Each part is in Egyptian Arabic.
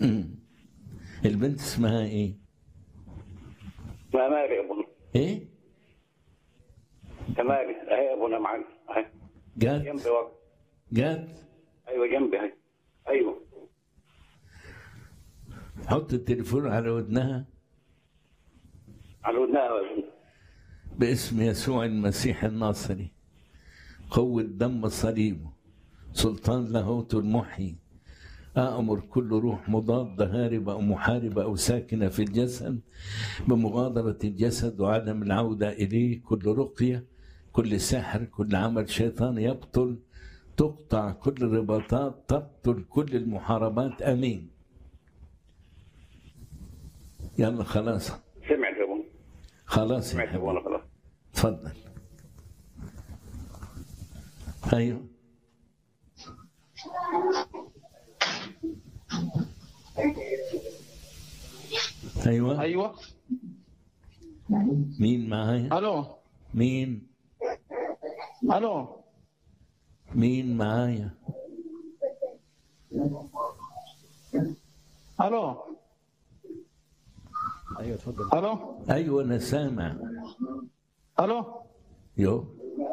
مم. البنت اسمها ايه؟ ما مالي يا ابونا ايه؟ مالي اهي يا ابونا معاك اهي جات جنبي واقف جات ايوه جنبي اهي ايوه حط التليفون على ودنها على ودنها يا ابونا باسم يسوع المسيح الناصري قوة دم صليبه سلطان لاهوت المحيي أأمر كل روح مضادة هاربة أو محاربة أو ساكنة في الجسد بمغادرة الجسد وعدم العودة إليه كل رقية كل سحر كل عمل شيطان يبطل تقطع كل الرباطات تبطل كل المحاربات أمين يلا خلاص سمعت يا ابونا خلاص يا سمعت يا حبيبي ابونا خلاص تفضل ايوه ايوه ايوه مين معايا الو مين الو مين معايا الو ايوه اتفضل الو ايوه انا سامع الو يو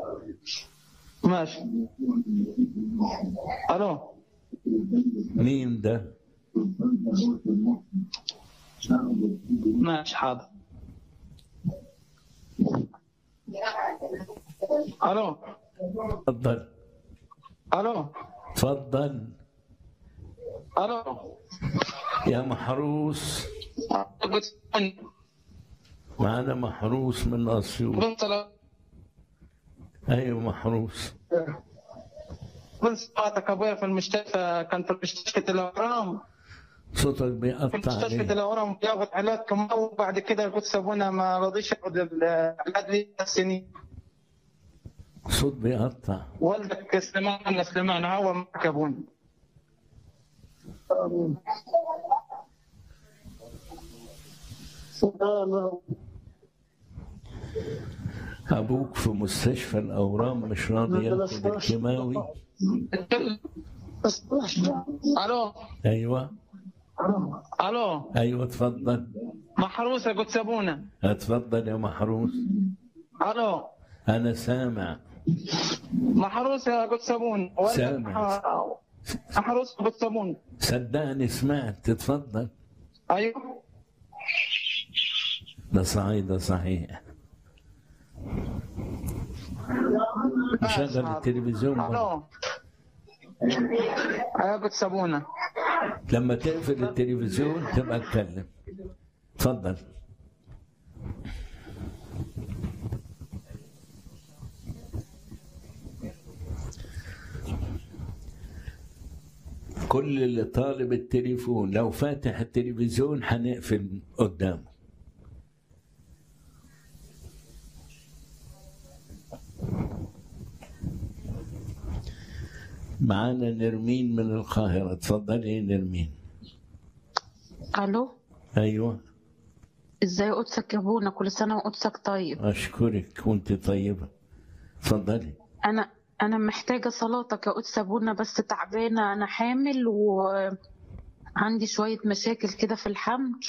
ماشي الو مين ده ماشي حاضر الو تفضل الو تفضل الو يا محروس قلت معنا محروس من اسيوط قلت له ايوه محروس قلت صوتك ابويا في المستشفى كان في مستشفى الاورام صوتك في بيقطع مستشفى ليه الاورام ياخذ علاج كمان وبعد كده قلت ابونا ما رضيش ياخذ العلاج لي سنين صوت بيقطع والدك سليمان سليمان هو معك يا ابونا ابوك في مستشفى الاورام مش راضي ياخد الكيماوي الو ايوه الو ايوه تفضل محروسه قلت ابونا اتفضل يا محروس الو انا سامع محروسه قلت ابونا والدك سامع. محروسه قلت ابونا صدقني سمعت تتفضل ايوه ده صعيدة صحيح شغل التلفزيون مرة. الو ايوه قلت ابونا لما تقفل التلفزيون تبقى اتكلم اتفضل كل اللي طالب التليفون لو فاتح التلفزيون هنقفل قدامه معانا نرمين من القاهرة اتفضلي يا نرمين الو ايوه ازاي قدسك يا ابونا كل سنه وقدسك طيب اشكرك وانت طيبة اتفضلي انا انا محتاجه صلاتك يا قدس ابونا بس تعبانه انا حامل وعندي شويه مشاكل كده في الحمل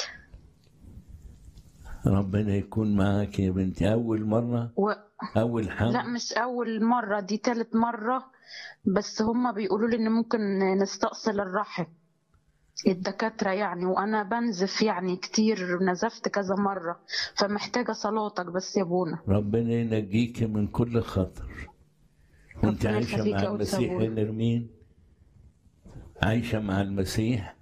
ربنا يكون معاك يا بنتي اول مرة و... اول حمل لا مش اول مره دي تالت مره بس هما بيقولوا لي ان ممكن نستأصل الرحم الدكاترة يعني وأنا بنزف يعني كتير نزفت كذا مرة فمحتاجة صلاتك بس يا ابونا ربنا ينجيك من كل خطر وانت ربنا عايشة يخليك مع يا قدس المسيح يا أبونا. نرمين عايشة مع المسيح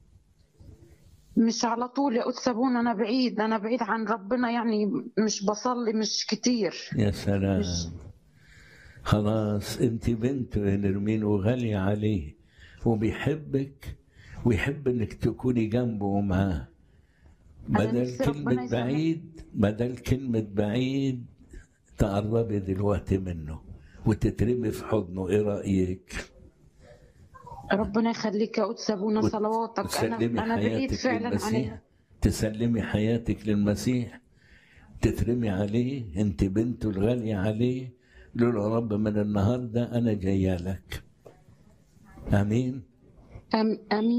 مش على طول يا قدس ابونا انا بعيد انا بعيد عن ربنا يعني مش بصلي مش كتير يا سلام مش- خلاص انت بنته يا نرمين وغالية عليه وبيحبك ويحب انك تكوني جنبه ومعاه بدل نفسي ربنا كلمة يسامحك. بعيد بدل كلمة بعيد تقربي دلوقتي منه وتترمي في حضنه ايه رأيك؟ ربنا يخليك يا قدس ابونا وت- صلواتك انا وتسلمي انا بعيد حياتك فعلا عن للمسيح تسلمي حياتك للمسيح تترمي عليه انت بنته الغالية عليه لولا رب من النهاردة أنا جاية لك آمين أم- امين